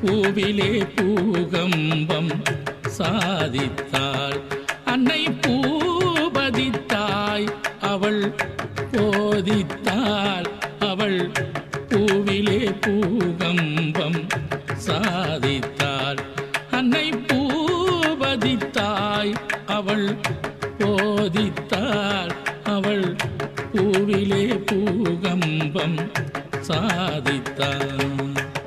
பூவிலே பூகம்பம் சாதித்தாள் அன்னை பூபதித்தாய் அவள் போதித்தாள் அவள் பூவிலே பூகம்பம் சாதித்தாள் அன்னை பூபதித்தாய் அவள் போதித்தாள் அவள் பூவிலே பூகம்பம் சாதித்தாள்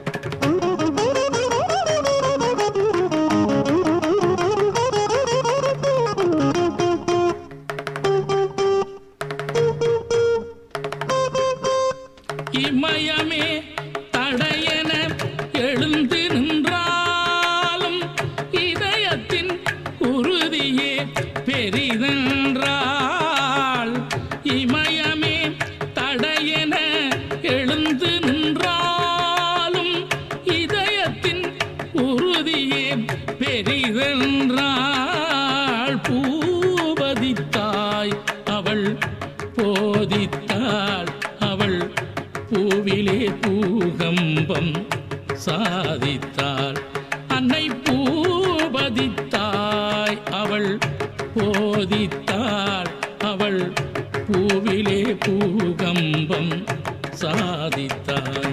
இமயமே தடையென எழுந்து நின்றாலும் இதயத்தின் உறுதியே பெரிதென்றாள் இமயமே தடையென எழுந்து நின்றாலும் இதயத்தின் உறுதியே பெரிதென்றாள் பூபதித்தாய் அவள் போதித்தாள் அவள் பூவிலே பூகம்பம் சாதித்தாள் அன்னை பூபதித்தாய் அவள் போதித்தாள் அவள் பூவிலே பூகம்பம் சாதித்தாள்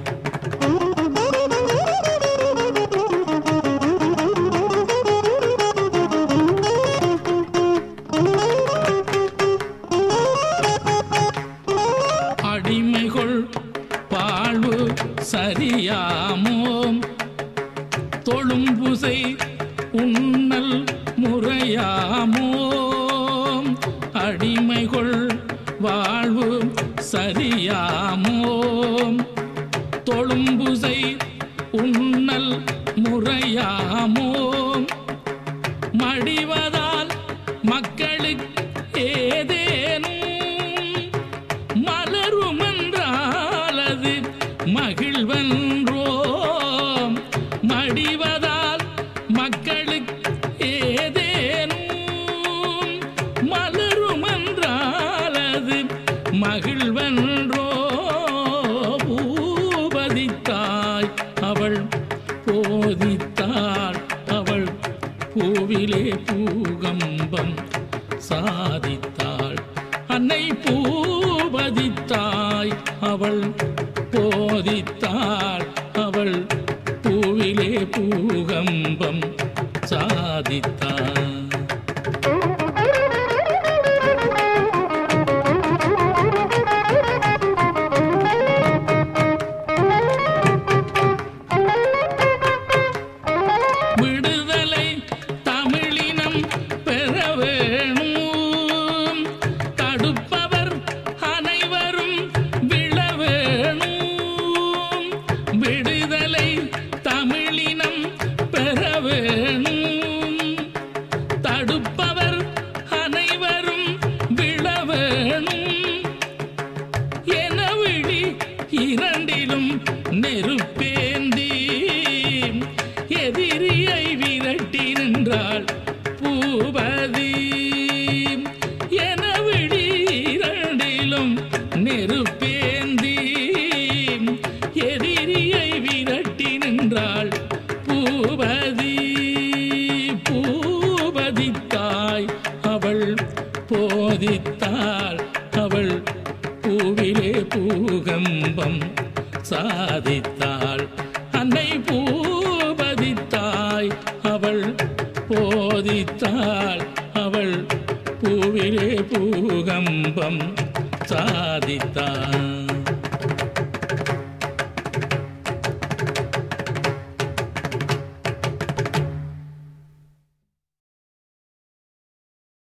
அடிமைகள் வாழ்வு சரியாமோம் தொழும்புசை உண்ணல் முறையாமோம் அடிமைகள் வாழ்வு சரியாமோம் தொழும்புசை உண்ணல் முறையாமோம் மடிவதால் மக்களுக்கு ஏதேனும் மலருமென்றால் அது மகிழ்வன்றோம் மடிவதால் மக்களுக்கு ஏதேனும் மலருமென்றால் அது மகிழ்வன்றோ பூபதித்தாய் அவள் போதித்தாள் அவள் பூவிலே பூகம்பம் சாதித்தாள் அன்னை பூபதித்தாய் அவள் போதித்தாள் அவள் பூவிலே பூகம்பம் சாதித்தாள் விடுதலை தமிழினம் பெற வேணும் தடுப்பவர் அனைவரும் விழ வேணும் விடுதலை தமிழினம் பெற வேணும் தடுப்பவர் அனைவரும் விழ வேணும் என விழி இரண்டிலும் நெருப்பேந்தி எதிரியை விரட்டி நின்றாள் பூபதி என விழி இரண்டிலும் நெருப்பேந்தி எதிரியை விரட்டி நின்றாள் பூபதி பூபதித்தாய் அவள் போதித்தாள் அவள் பூவிலே பூகம்பம் சாதித்தாள் அன்னை பூபதித்தாய் அவள் போதித்தாள் அவள் பூவிலே பூகம்பம் சாதித்தாள்